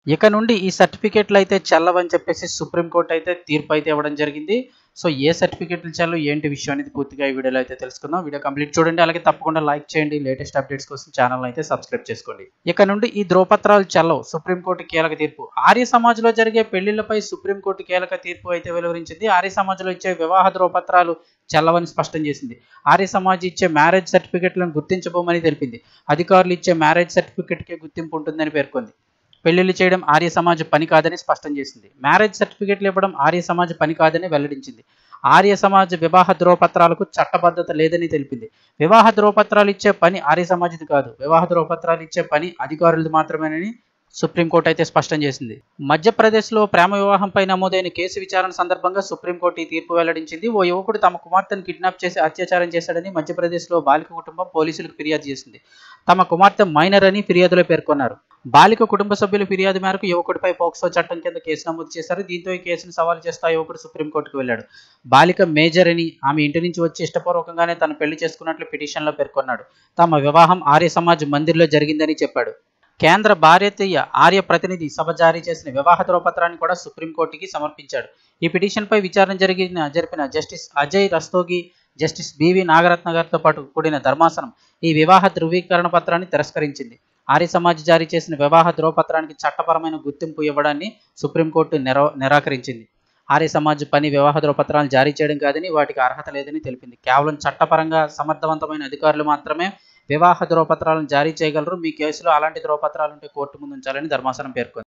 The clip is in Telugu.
ఇక నుండి ఈ సర్టిఫికేట్లు అయితే చెల్లవని చెప్పేసి సుప్రీంకోర్టు అయితే తీర్పు అయితే ఇవ్వడం జరిగింది సో ఏ సర్టిఫికేట్లు చెల్లు ఏంటి విషయం అనేది పూర్తిగా ఈ వీడియోలో అయితే తెలుసుకుందాం వీడియో కంప్లీట్ చూడండి అలాగే తప్పకుండా లైక్ చేయండి లేటెస్ట్ అప్డేట్స్ కోసం ఛానల్ అయితే సబ్స్క్రైబ్ చేసుకోండి ఇక నుండి ఈ ధ్రువపత్రాలు చెల్లవు సుప్రీంకోర్టు కీలక తీర్పు ఆర్య సమాజ్లో జరిగే పెళ్లిళ్లపై సుప్రీంకోర్టు కీలక తీర్పు అయితే వెలువరించింది ఆర్య సమాజ్లో ఇచ్చే వివాహ ధ్రువపత్రాలు చెల్లవని స్పష్టం చేసింది ఆర్య సమాజ్ ఇచ్చే మ్యారేజ్ సర్టిఫికెట్లను గుర్తించబోమని తెలిపింది అధికారులు ఇచ్చే మ్యారేజ్ సర్టిఫికెట్కే గుర్తింపు ఉంటుందని పేర్కొంది పెళ్లిళ్ళు చేయడం ఆర్య సమాజ్ పని కాదని స్పష్టం చేసింది మ్యారేజ్ సర్టిఫికెట్లు ఇవ్వడం ఆర్య సమాజ్ పని కాదని వెల్లడించింది ఆర్య సమాజ్ వివాహ ధ్రువపత్రాలకు చట్టబద్ధత లేదని తెలిపింది వివాహ ధ్రువపత్రాలు ఇచ్చే పని ఆర్య సమాజ్ది కాదు వివాహ ధ్రువపత్రాలు ఇచ్చే పని అధికారులది మాత్రమేనని సుప్రీంకోర్టు అయితే స్పష్టం చేసింది మధ్యప్రదేశ్లో ప్రేమ వివాహంపై నమోదైన కేసు విచారణ సందర్భంగా సుప్రీంకోర్టు ఈ తీర్పు వెల్లడించింది ఓ యువకుడు తమ కుమార్తెను కిడ్నాప్ చేసి అత్యాచారం చేశాడని మధ్యప్రదేశ్లో బాలిక కుటుంబం పోలీసులకు ఫిర్యాదు చేసింది తమ కుమార్తె మైనర్ అని ఫిర్యాదులో పేర్కొన్నారు బాలిక కుటుంబ సభ్యుల ఫిర్యాదు మేరకు యువకుడిపై పోక్సో చట్టం కింద కేసు నమోదు చేశారు దీంతో ఈ కేసును సవాల్ చేస్తూ ఆ యువకుడు సుప్రీంకోర్టుకు వెళ్ళాడు బాలిక మేజర్ అని ఆమె ఇంటి నుంచి వచ్చి ఇష్టపూర్వకంగానే తను పెళ్లి చేసుకున్నట్లు పిటిషన్లో పేర్కొన్నాడు తమ వివాహం ఆర్య సమాజ్ మందిర్లో జరిగిందని చెప్పాడు కేంద్ర భారతీయ ఆర్య ప్రతినిధి సభ జారీ చేసిన వివాహ ధ్రువపత్రాన్ని కూడా సుప్రీంకోర్టుకి సమర్పించాడు ఈ పిటిషన్పై విచారణ జరిగిన జరిపిన justice Ajay Rastogi justice B V Nagarathna గారితో పాటు కూడిన ధర్మాసనం ఈ వివాహ ధృవీకరణ పత్రాన్ని తిరస్కరించింది ఆర్య సమాజ్ జారీ చేసిన వివాహ ధ్రువపత్రానికి చట్టపరమైన గుర్తింపు ఇవ్వడాన్ని సుప్రీంకోర్టు నిరా నిరాకరించింది ఆర్య సమాజ్ పని వివాహ ధ్రువపత్రాలు జారీ చేయడం కాదని వాటికి అర్హత లేదని తెలిపింది కేవలం చట్టపరంగా సమర్థవంతమైన అధికారులు మాత్రమే వివాహ ధ్రువపత్రాలను జారీ చేయగలరు మీ కేసులో అలాంటి ధ్రువపత్రాలు ఉంటే కోర్టు ముందు ఉంచాలని ధర్మాసనం పేర్కొంది